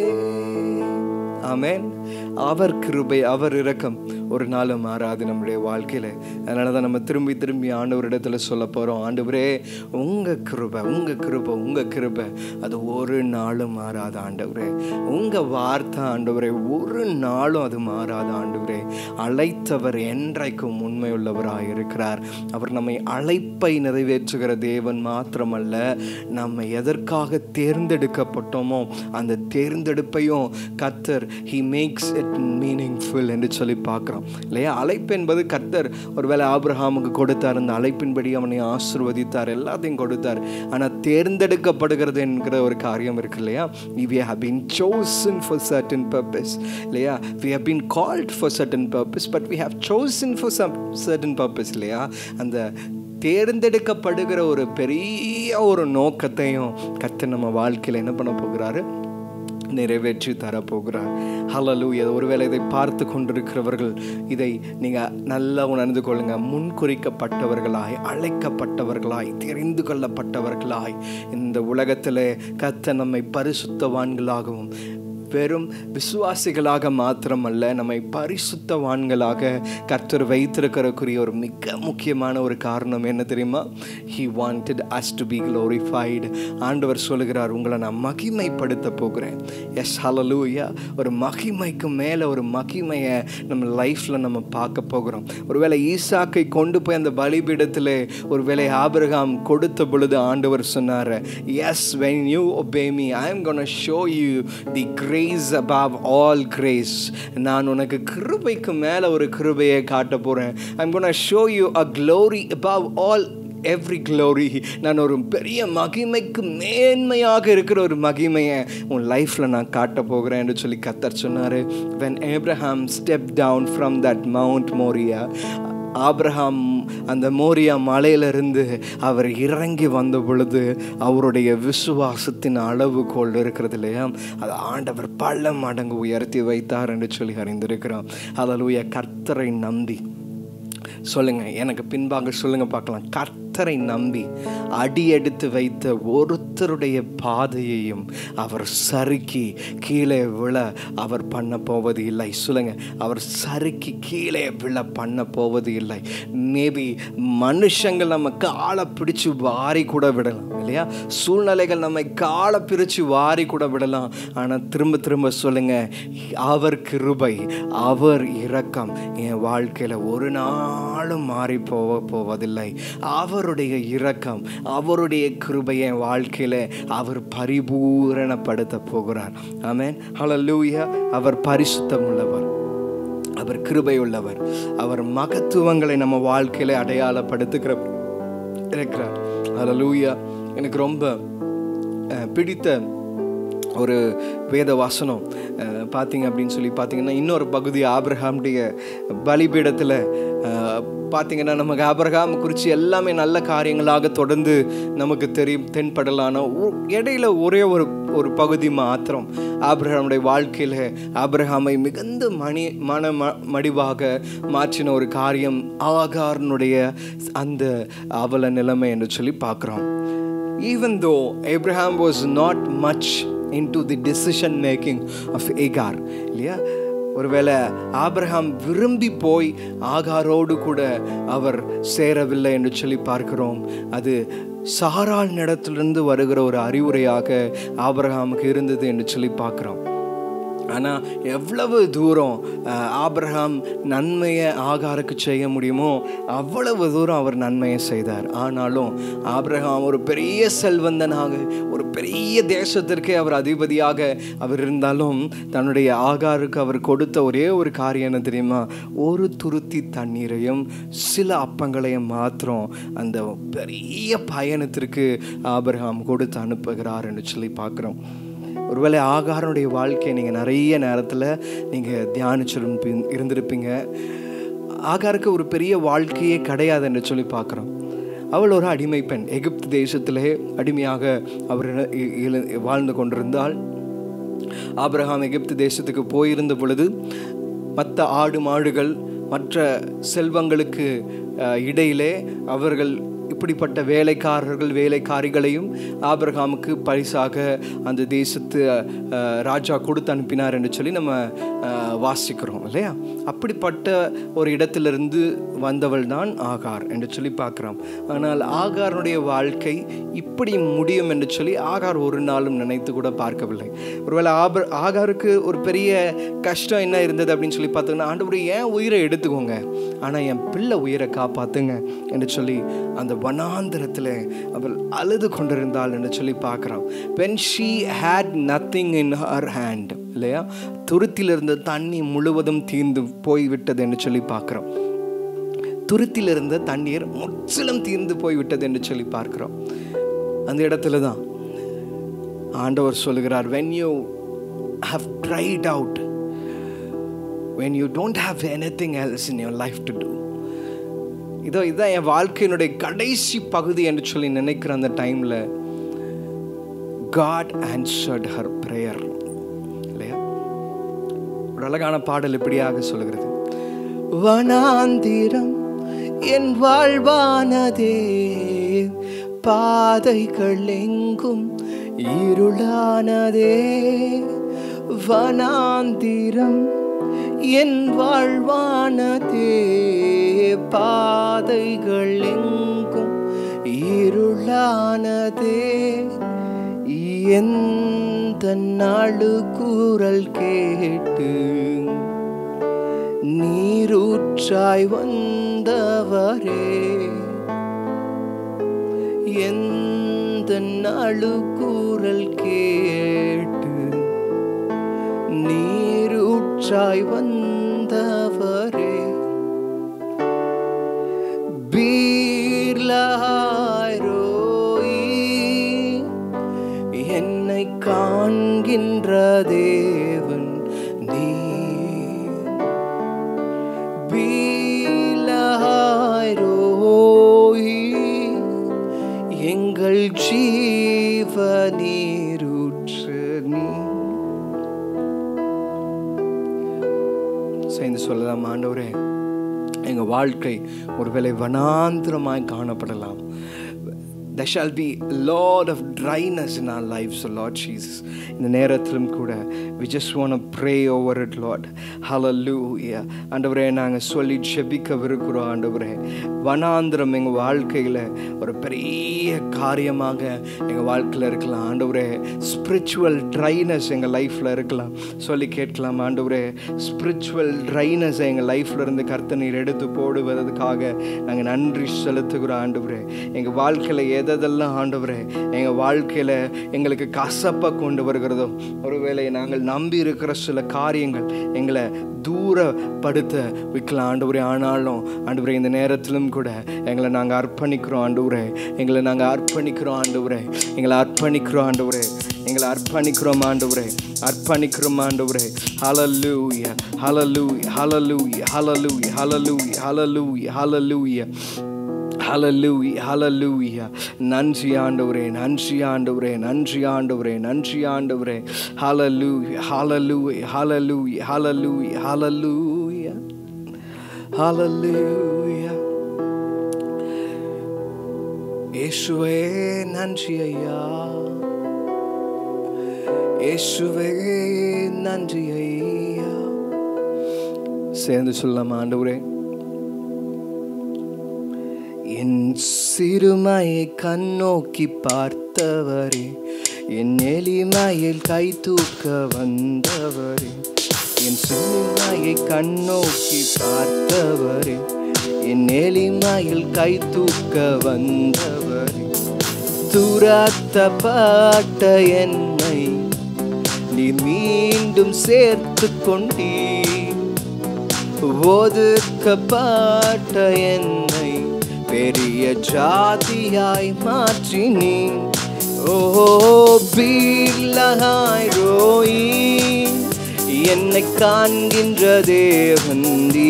ஆமென் அவர் கிருபை அவர் இரக்கம் ஒரு நாளும் மாறாது நம்முடைய வாழ்க்கையில அதனால தான் நம்ம திரும்பி திரும்பி ஆண்டவரிடத்துல சொல்ல போறோம் ஆண்டவரே உங்க கிருபை உங்க கிருபை உங்க கிருபை அது ஒரு நாளும் மாறாத ஆண்டவரே உங்க வார்த்தை ஆண்டவரே ஒரு நாளும் அது மாறாத ஆண்டவரே அழைத்தவர் என்றைக்கும் உண்மையுள்ளவராய் இருக்கிறார் அவர் நம்மை அழைப்பை நிறைவேற்றுகிற தேவன் மாத்திரமல்ல நம்ம எதற்காக தேர்ந்தெடுக்கப்பட்டோமோ அந்த தேர்ந்தெடுப்பையும் கத்தர் ஹி மேக்ஸ் இட் மீனிங்ஃபுல் என்று சொல்லி பார்க்குறோம் இல்லையா அழைப்பு என்பது கர்த்தர் ஒருவேளை ஆபிரஹாமுக்கு கொடுத்தார் அந்த அழைப்பின்படி அவனை ஆசிர்வதித்தார் எல்லாத்தையும் கொடுத்தார் ஆனால் தேர்ந்தெடுக்கப்படுகிறது என்கிற ஒரு காரியம் இருக்கு இல்லையா we have been chosen for certain purpose இல்லையா we have been called for certain purpose but we have chosen for some certain purpose இல்லையா அந்த தேர்ந்தெடுக்கப்படுகிற ஒரு பெரிய ஒரு நோக்கத்தையும் கர்த்தர் நம்ம வாழ்க்கையில் என்ன பண்ண போகிறாரு நிறைவேற்றி தரப்போகிறார் ஹலலூயா ஒருவேளை இதை பார்த்து கொண்டிருக்கிறவர்கள் இதை நீங்கள் நல்லா உணர்ந்து கொள்ளுங்க முன்குறிக்கப்பட்டவர்களாய் அழைக்கப்பட்டவர்களாய் தெரிந்து கொள்ளப்பட்டவர்களாய் இந்த உலகத்தில் கத்த நம்மை பரிசுத்தவான்களாகவும் வெறும் விசுவாசிகளாக மாத்திரமல்ல நம்மை பரிசுத்தவான்களாக கர்த்தர் வைத்திருக்கிறக்குரிய ஒரு மிக முக்கியமான ஒரு காரணம் என்ன தெரியுமா he wanted us to be glorified ஆண்டவர் சொல்லுகிறார் உங்களை நான் மகிமைப்படுத்த போகிறேன் எஸ் ஹலலூயா ஒரு மகிமைக்கு மேலே ஒரு மகிமையை நம்ம லைஃப்பில் நம்ம பார்க்க போகிறோம் ஒருவேளை ஈசாக்கை கொண்டு போய் அந்த பலிபீடத்தில் ஒருவேளை ஆபிரகாம் கொடுத்த பொழுது ஆண்டவர் சொன்னார் yes when you obey me i am going to show you the grace above all grace நான் உனக்கு கிருபைக்கு மேலே ஒரு கிருபையை காட்ட போகிறேன் I'm going to show you a glory above all every glory நான் ஒரு பெரிய மகிமைக்கு மேன்மையாக இருக்கிற ஒரு மகிமையை உன் லைஃப்பில் நான் காட்ட போகிறேன் என்று சொல்லி கத்தர் சொன்னார் when Abraham step down from that mount Moriah Abraham அந்த மோரியா மலையிலிருந்து அவர் இறங்கி வந்த பொழுது அவருடைய விசுவாசத்தின் அளவுகோல் இருக்கிறது இல்லையா அது ஆண்டவர் பல மடங்கு உயர்த்தி வைத்தார் என்று சொல்லி அறிந்திருக்கிறோம் அதில் கர்த்தரை நம்பி சொல்லுங்க எனக்கு பின்பாக சொல்லுங்க பார்க்கலாம் கர்த்தரை நம்பி அடி எடுத்து வைத்த ஒருத்தருடைய பாதையையும் அவர் சறுக்கி கீழே விழ அவர் பண்ண போவது இல்லை சொல்லுங்க அவர் சறுக்கி கீழே விழ பண்ண போவது இல்லை மேபி மனுஷங்கள் நம்ம காலை பிடிச்சு வாரி கூட விடலாம் இல்லையா சூழ்நிலைகள் நம்மை காலை பிரித்து வாரி கூட விடலாம் ஆனால் திரும்ப திரும்ப சொல்லுங்க அவர் கிருபை அவர் இரக்கம் என் வாழ்க்கையில் ஒரு நாளும் மாறி போக போவதில்லை அவருடைய இரக்கம் அவருடைய கிருபை என் வாழ்க்கையில் அவர் பரிபூரணப்படுத்த போகிறார் ஆமென் ஹalleluya அவர் பரிசுத்தம் உள்ளவர் அவர் கிருபை உள்ளவர் அவர் மகத்துவங்களை நம்ம வாழ்க்கையில அடையாளப்படுத்துகிற இருக்கிறார் ஹalleluya எனக்கு ரொம்ப அஹ், பிடித்த ஒரு வேத வசனம் அஹ், பார்த்தீங்க அப்படின்னு சொல்லி பார்த்தீங்கன்னா இன்னொரு பகுதி ஆபிரஹாமுடைய பலிபீடத்தில் அஹ், பார்த்தீங்கன்னா நமக்கு ஆபிரகாம் குறித்து எல்லாமே நல்ல காரியங்களாக தொடர்ந்து நமக்கு தெரியும் தென்படலான ஒ- இடையில ஒரே ஒரு ஒரு பகுதி மாத்திரம் ஆபிரகாமுடைய வாழ்க்கையில் ஆபிரகாமை மிகுந்த மணி மன ம- மடிவாக மாற்றின ஒரு காரியம் ஆகாரனுடைய அந்த அவல நிலைமை என்று சொல்லி பார்க்குறோம் even though Abraham was not much into the decision making of Agar இல்லையா ஒருவேளை ஆபிரகாம் விரும்பி போய் ஆகாரோடு கூட அவர் சேரவில்லை என்று சொல்லி பார்க்கிறோம் அது சாராள் இடத்திலிருந்து வருகிற ஒரு அறிவுரையாக ஆபிரகாமுக்கு இருந்தது என்று சொல்லி பார்க்கிறோம் ஆனால் எவ்வளவு தூரம் அஹ், ஆபிரகாம் நன்மையை ஆகாருக்கு செய்ய முடியுமோ அவ்வளவு தூரம் அவர் நன்மையை செய்தார் ஆனாலும் ஆபிரகாம் ஒரு பெரிய செல்வந்தனாக ஒரு பெரிய தேசத்திற்கே அவர் அதிபதியாக அவர் இருந்தாலும் தன்னுடைய ஆகாருக்கு அவர் கொடுத்த ஒரே ஒரு காரியம் என்ன தெரியுமா ஒரு துருத்தி தண்ணீரையும் சில அப்பங்களையும் மாத்திரம் அந்த பெரிய பயணத்திற்கு ஆபிரகாம் கொடுத்து அனுப்புகிறார் என்று சொல்லி பார்க்குறோம் ஒருவேளை ஆகாரனுடைய வாழ்க்கையை நீங்கள் நிறைய நேரத்தில் நீங்கள் தியானிச்சிருப்பீங்க இருந்திருப்பீங்க ஆகாருக்கு ஒரு பெரிய வாழ்க்கையே கிடையாது என்று சொல்லி பார்க்குறோம் அவள் ஒரு அடிமை பெண் எகிப்து தேசத்திலே அடிமையாக அவர் இ- இழ- வாழ்ந்து கொண்டிருந்தால் ஆபிரகாம் எகிப்து தேசத்துக்கு போயிருந்த பொழுது மற்ற ஆடு மாடுகள் மற்ற செல்வங்களுக்கு அஹ், இடையிலே அவர்கள் இப்படிப்பட்ட வேலைக்காரர்கள் வேலைக்காரிகளையும் ஆபிரகாமுக்கு பரிசாக அந்த தேசத்து அஹ், ராஜா கொடுத்து அனுப்பினார் என்று சொல்லி நம்ம அஹ், வாசிக்கிறோம் இல்லையா அப்படிப்பட்ட ஒரு இடத்திலிருந்து வந்தவள் தான் ஆகார் என்று சொல்லி பார்க்குறோம் ஆனால் ஆகாருடைய வாழ்க்கை இப்படி முடியும் என்று சொல்லி ஆகார் ஒரு நாளும் நினைத்து கூட பார்க்கவில்லை ஒருவேளை ஆபர் ஆகாருக்கு ஒரு பெரிய கஷ்டம் என்ன இருந்தது அப்படின்னு சொல்லி பார்த்தோங்கன்னா ஆண்டவரே ஏன் உயிரை எடுத்துக்கோங்க ஆனால் என் பிள்ளை உயிரை காப்பாத்துங்க என்று சொல்லி அந்த வனாந்திரத்தில் அவள் அழுது கொண்டிருந்தாள் என்று சொல்லி பார்க்குறோம் when she had nothing in her hand இல்லையா துருத்தியில் இருந்த தண்ணி முழுவதும் தீர்ந்து போய்விட்டது என்று சொல்லி பார்க்குறோம் துருத்தியில் இருந்த தண்ணீர் முற்றிலும் தீர்ந்து போய்விட்டது என்று சொல்லி பார்க்கிறோம் அந்த இடத்துல தான் ஆண்டவர் சொல்லுகிறார் when you have tried out when you don't have anything else in your life to do இதோ இதுதான் என் வாழ்க்கையினுடைய கடைசி பகுதி என்று சொல்லி நினைக்கிற அந்த டைமில் காட் answered her prayer இல்லையா ஒரு அழகான பாடல் இப்படியாக சொல்லுகிறது வனாந்திரம் என் வாழ்வானதே பாதைகள் எங்கும் இருளானதே வனாந்திரம் என் வாழ்வானதே பாதைகள் எங்கும் இருளானதே எந்த நாடு கூறல் கேட்டு நீரூற்றாய் வந்தவரே எந்த நாடு கூறல் கேட்டு நீரூற்றாய் வந்தவரே பீர்லாரோய் என்னை காண்கின்ற தேவன் நீ பீலாரோய் எங்கள் ஜீவ நீரூற்று நீ சேர்ந்து சொல்லலாம் ஆண்டவரே எங்கள் வாழ்க்கை ஒருவேளை வனாந்திரமாய் காணப்படலாம் there shall be a lot of dryness in our lives, O Lord Jesus. இந்த நேரத்திலும் கூட we just want to pray over it, Lord. Hallelujah. ஆண்டவரே நாங்கள் சொல்லி ஜெபிக்கவிருக்கிறோம் ஆண்டவரே வனாந்திரம் எங்கள் வாழ்க்கையில் ஒரு பெரிய காரியமாக எங்கள் வாழ்க்கையில் இருக்கலாம் ஆண்டவரே ஸ்பிரிச்சுவல் ட்ரைனஸ் எங்கள் லைஃப்பில் இருக்கலாம் சொல்லி கேட்கலாம் ஆண்டவரே ஸ்பிரிச்சுவல் ட்ரைனஸ் எங்கள் லைஃப்பில் இருந்து கர்த்த நீர் எடுத்து போடுவதற்காக நாங்கள் நன்றி செலுத்துகிறோம் ஆண்டவரே எங்கள் வாழ்க்கையில் எதெல்லாம் ஆண்டவரே எங்கள் வாழ்க்கையில் எங்களுக்கு கசப்பை கொண்டு வருகிறதோ ஒருவேளை நாங்கள் நம்பி இருக்கிற சில காரியங்கள் எங்களை தூரப்படுத்த வைக்கலாம் ஆண்டவரே ஆனாலும் ஆண்டவரே இந்த நேரத்திலும் கூட எங்களை நாங்கள் அர்ப்பணிக்கிறோம் ஆண்டவரே எங்களை நாங்கள் அர்ப்பணிக்கிறோம் ஆண்டவரே எங்களை அர்ப்பணிக்கிறோம் ஆண்டவரே எங்களை அர்ப்பணிக்கிறோம் ஆண்டவரே அர்ப்பணிக்கிறோம் ஆண்டவரே ஹalleluya ஹalleluya ஹalleluya ஹalleluya ஹalleluya ஹalleluya ஹalleluya ஹalleluya ஹalleluya நன்றி ஆண்டவரே நன்றி ஆண்டவரே நன்றி ஆண்டவரே நன்றி ஆண்டவரே ஹalleluya ஹalleluya ஹalleluya ஹalleluya ஹalleluya ஹalleluya இயேசுவே நன்றி ஐயா இயேசுவே நன்றி ஐயா சேர்ந்து சொல்லலாம் ஆண்டவரே என் சிறுமையை கண்ணோக்கி பார்த்தவரே என் எளிமையில் கை தூக்க வந்தவரே என் சிறுமையை கண்ணோக்கி பார்த்தவரே என் எளிமையில் கை தூக்க வந்தவரே துரத்தப்பட்ட என்னை நீ மீண்டும் சேர்த்து கொண்டீர் ஒதுக்கப்பட்ட என்னை பெரிய ஜாதியாய் மாற்றினீ ஓ பீர்லகாய் ரோயி என்னை காண்கின்ற தேவந்தி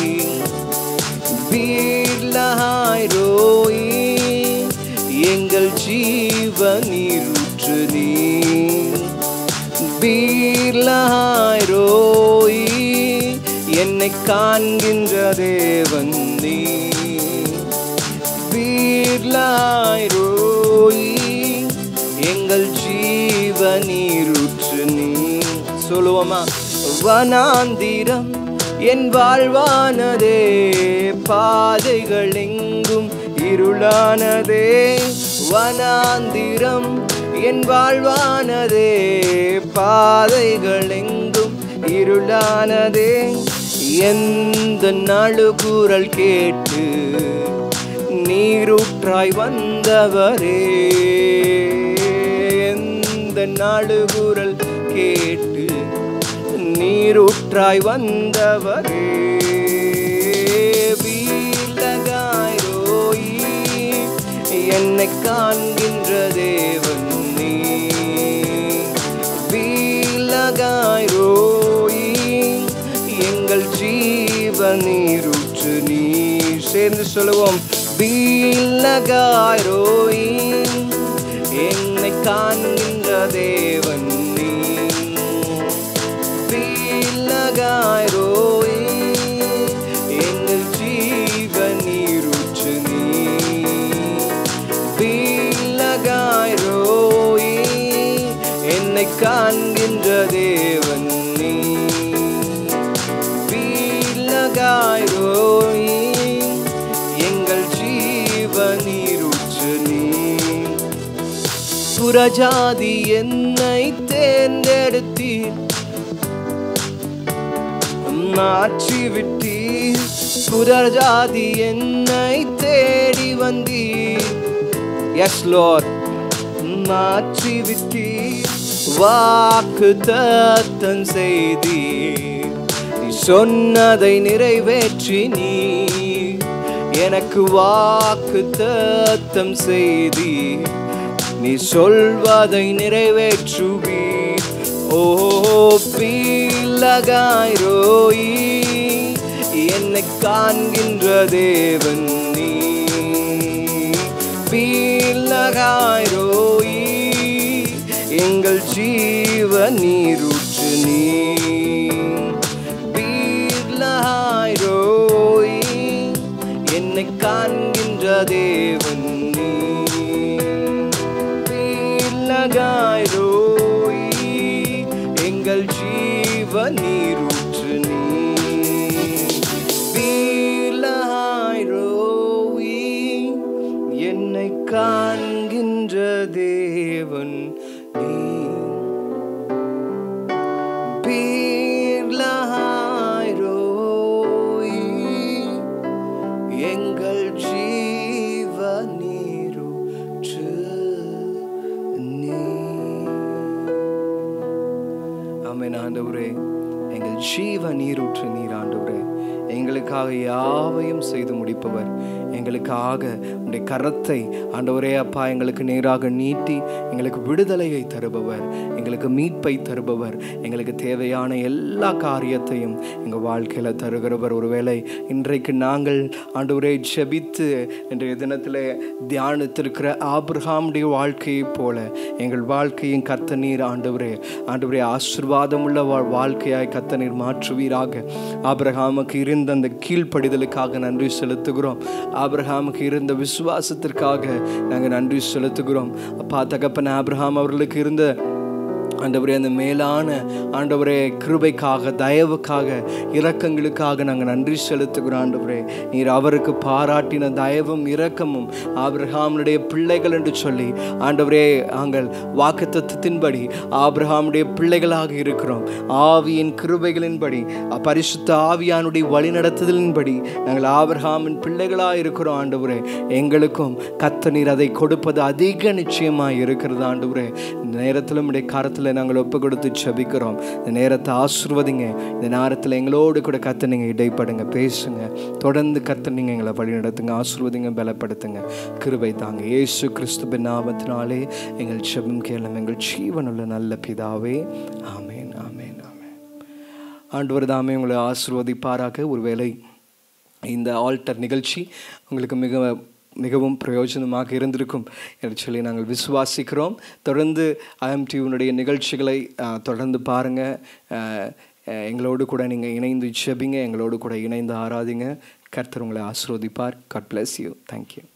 பீர்லகாய் ரோயி எங்கள் ஜீவனீருற்று நீ பீர்லகாய் ரோயி என்னை காண்கின்ற தேவன் நீ வீர்லாய் ரோயி எங்கள் ஜீவ நீருற்று நீ சொல்லுவோமா வனாந்திரம் என் வாழ்வானதே பாதைகள் எங்கும் இருளானதே வனாந்திரம் என் வாழ்வானதே பாதைகள் எங்கும் இருளானதே எந்த நழுகுரல் கேட்டு நீரூற்றாய் வந்தவரே எந்த நழுகுரல் கேட்டு நீரூற்றாய் வந்தவரே வீலகாய் ரோயி என்னை காண்கின்ற தேவன் நீ வீலகாய் ரோயி எங்கள் ஜீவ நீரூற்று நீ சேர்ந்து சொல்லுவோம் வீலகாய் ரோயி என்னை காண்கின்ற தேவன் நீ வீலகாய் ரோயி எங்கள் ஜீவ நீரூற்று நீ வீலகாய் ரோயி என்னை காண்கின்ற தேவன் நீ வீலகாய் ரோயி எங்கள் ஜீவ நீரூற்று நீ புறஜாதி என்னை தேர்ந்தெடுத்தீர் மாற்றி விட்டீர் புறஜாதி என்னை தேடி வந்தீர் எஸ் லோர் மாற்றி விட்டீர் வாக்கு தத்தம் செய்தீர் நீ சொன்னதை நிறைவேற்றி நீ எனக்கு வாக்கு தத்தம் செய்தீர் நீ சொல்வதை நிறைவேற்றுவீர் ஓ பீலகாய் ரோயி என்னை காண்கின்ற தேவன் நீ பீலகாய் ரோயி எங்கள் ஜீவ நீரூற்று நீ பீலகாய் ரோயி என்னை காண்கின்ற தேவன் நீ பீலகாய் ரோயி எங்கள் ஜீவ நீரூற்று நீ பீலகாய் ரோயி என்னை காண்கின்ற தேவன் நீ பீலகாய் ரோயி எங்கள் ஜீவ நீரூற்று நீ ஆமென் ஆண்டவரே எங்கள் ஜீவ நீரூற்று நீர் ஆண்டவரே எங்களுக்காக யாவையும் செய்து முடிப்பவர் எங்களுக்காக உடைய கரத்தை ஆண்டவரே அப்பா எங்களுக்கு நேராக நீட்டி எங்களுக்கு விடுதலையை தருபவர் எங்களுக்கு மீட்பை தருபவர் எங்களுக்கு தேவையான எல்லா காரியத்தையும் எங்கள் வாழ்க்கையில் தருகிறவர் ஒருவேளை இன்றைக்கு நாங்கள் ஆண்டவரே ஜெபித்து இன்றைய தினத்தில் தியானித்திருக்கிற ஆபிரகாமுடைய வாழ்க்கையைப் போல எங்கள் வாழ்க்கையின் கத்த நீர் ஆண்டவரே ஆண்டவரே ஆசிர்வாதம் உள்ள வா- வாழ்க்கையாய் கத்த நீர் மாற்றுவீராக ஆபிரகாமுக்கு இருந்த அந்த கீழ்ப்படிதலுக்காக நன்றி செலுத்துகிறோம் ஆபிரகாமுக்கு இருந்த விசுவாசத்திற்காக நாங்கள் நன்றி செலுத்துகிறோம் அப்பா தகப்பன் ஆபிரகாம் அவர்களுக்கு இருந்த ஆண்டவரே அந்த மேலான ஆண்டவரே கிருபைக்காக தயவுக்காக இரக்கங்களுக்காக நாங்கள் நன்றி செலுத்துகிறோம் ஆண்டவரே நீர் அவருக்கு பாராட்டின தயவும் இரக்கமும் ஆபிரகாமுடைய பிள்ளைகள் என்று சொல்லி ஆண்டவரே நாங்கள் வாக்குத்தத்தின்படி ஆபிரகாமுடைய பிள்ளைகளாக இருக்கிறோம் ஆவியின் கிருபைகளின்படி பரிசுத்த ஆவியானுடைய வழிநடத்துதலின்படி நாங்கள் ஆபிரகாமின் பிள்ளைகளாக இருக்கிறோம் ஆண்டவரே எங்களுக்கும் கத்த நீர் அதை கொடுப்பது அதிக நிச்சயமாக இருக்கிறது ஆண்டவரே இந்த நேரத்தில் உடைய கரத்தில் நாங்கள் ஒப்பு கொடுத்து செபிக்கிறோம் இந்த நேரத்தை ஆசிர்வதிங்க இந்த நேரத்தில் எங்களோடு கூட கத்த நீங்கள் இடைப்படுங்க பேசுங்க தொடர்ந்து கத்த நீங்கள் எங்களை வழி நடத்துங்க ஆசிர்வதிங்க பலப்படுத்துங்க கிருபை தாங்க இயேசு கிறிஸ்துவின் நாமத்தினாலே எங்கள் செபம் கேளும் எங்கள் ஜீவனுள்ள நல்ல பிதாவே ஆமேன் ஆமேன் ஆமேன் ஆண்டவர் தாமே உங்களை ஆசிர்வதிப்பாராக ஒருவேளை இந்த ஆல்டர் நிகழ்ச்சி உங்களுக்கு மிக மிகவும் பிரயோஜனமாக இருந்திருக்கும் என்று சொல்லி நாங்கள் விசுவாசிக்கிறோம் தொடர்ந்து ஐஎம்டியூனுடைய நிகழ்ச்சிகளை அஹ், தொடர்ந்து பாருங்கள் அஹ், எங்களோடு கூட நீங்கள் இணைந்து ஜெபிங்க எங்களோடு கூட இணைந்து ஆராதிங்க கர்த்தர் உங்களை ஆசீர்வதிப்பார் காட் bless யூ தேங்க்யூ